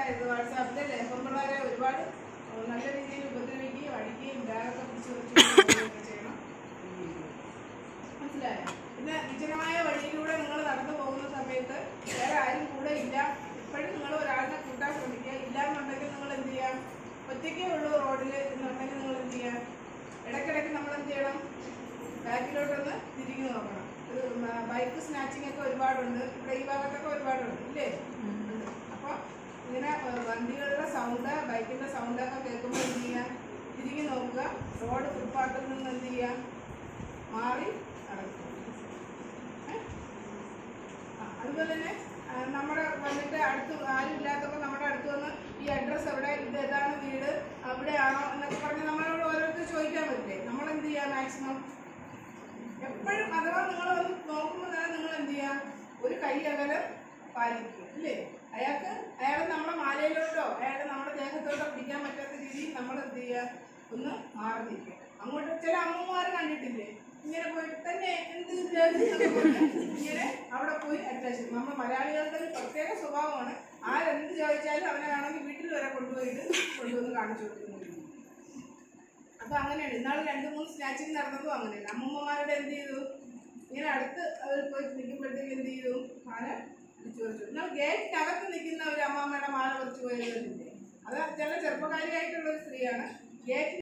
മനസ്സിലായത് വാട്സാപ്പിലെ പെൺപിള്ളേരെ ഒരുപാട് ഏഹ്, നല്ല രീതിയിൽ ഉപദ്രവിക്കുകയും അടിക്കുകയും ബാഗൊക്കെ പിടിച്ച് വെച്ച് ചെയ്യണം മനസ്സിലായോ പിന്നെ വിജനമായ വഴിയിലൂടെ നിങ്ങൾ നടന്നു പോകുന്ന സമയത്ത് വേറെ ആരും കൂടെ ഇല്ല ഇപ്പോഴും നിങ്ങൾ ഒരാളിനെ കൂട്ടാൻ ശ്രമിക്കുക ഇല്ല എന്നുണ്ടെങ്കിൽ നിങ്ങൾ എന്ത് ചെയ്യാം ഒറ്റയ്ക്കേ ഉള്ളൂ റോഡിൽ എന്നുണ്ടെങ്കിൽ നിങ്ങൾ എന്ത് ചെയ്യാം ഇടയ്ക്കിടയ്ക്ക് നമ്മൾ എന്ത് ചെയ്യണം ബാക്കിലോട്ടൊന്ന് തിരിഞ്ഞു നോക്കണം ഇത് ബൈക്ക് സ്നാച്ചിങ് ഒക്കെ ഒരുപാടുണ്ട് ഇവിടെ ഈ ഭാഗത്തൊക്കെ ഒരുപാടുണ്ട് ഇല്ലേ ഉണ്ട് അപ്പോൾ ഇങ്ങനെ ഏഹ്, വണ്ടികളുടെ സൗണ്ട് ബൈക്കിന്റെ സൗണ്ട് ഒക്കെ കേൾക്കുമ്പോൾ എന്ത് ചെയ്യുക തിരിഞ്ഞു നോക്കുക റോഡ് ഫുട്പാത്തിൽ നിന്ന് എന്ത് ചെയ്യുക മാറി നടക്കുക ഏ? ആ, അതുപോലെ തന്നെ ആ, നമ്മുടെ വന്നിട്ട് അടുത്ത് ആരും ഇല്ലാത്തപ്പോൾ നമ്മുടെ അടുത്ത് വന്ന് ഈ അഡ്രസ്സ് എവിടെ ഇത് ഏതാണ് വീട് അവിടെയാണോ എന്നൊക്കെ പറഞ്ഞ് നമ്മളോട് ഓരോരുത്തർ ചോദിക്കാൻ പറ്റില്ലേ നമ്മൾ എന്ത് ചെയ്യുക മാക്സിമം എപ്പോഴും അഥവാ നിങ്ങൾ വന്ന് നോക്കുമ്പോൾ തന്നെ നിങ്ങൾ എന്ത് ചെയ്യുക ഒരു കൈ അകലം പാലിക്കുക അല്ലേ അയാൾക്ക് അയാൾ നമ്മുടെ മാലയിലോട്ടോ അയാളെ നമ്മുടെ ദേഹത്തോട്ടോ പിടിക്കാൻ പറ്റാത്ത രീതിയിൽ നമ്മൾ എന്ത് ചെയ്യുക ഒന്ന് മാറി നിൽക്കുക അങ്ങോട്ട് ചില അമ്മമാർ കണ്ടിട്ടില്ലേ ഇങ്ങനെ പോയിട്ട് തന്നെ എന്ത് വിചാരിച്ചു എന്നൊക്കെ പറഞ്ഞ് ഇങ്ങനെ അവിടെ പോയി അറ്റാച്ച് നമ്മൾ മലയാളികളുടെ ഒരു പ്രത്യേക സ്വഭാവമാണ് ആരെന്ത് ചോദിച്ചാലും അവനെ വേണമെങ്കിൽ വീട്ടിൽ വരെ കൊണ്ടുപോയിട്ട് കൊണ്ടുവന്ന് കാണിച്ചു കൊടുക്കുന്നു അപ്പൊ അങ്ങനെയാണ് ഇന്നാൾ രണ്ട് മൂന്ന് സ്നാച്ചിങ് നടന്നതും അങ്ങനെയാണ് അമ്മൂമ്മമാരുടെ എന്ത് ചെയ്തു ഇങ്ങനെ അടുത്ത് അവർ പോയി നിൽക്കുമ്പോഴത്തേക്ക് എന്ത് ചെയ്തു മാല പിടിച്ചു പറിച്ചു എന്നാൽ ഗേറ്റിനകത്ത് നിൽക്കുന്ന ഒരു അമ്മാമ്മയുടെ മാല പറിച്ചു പോയതില്ലേ അത് ചില ചെറുപ്പക്കാരിയായിട്ടുള്ള ഒരു സ്ത്രീയാണ് ഗേറ്റ്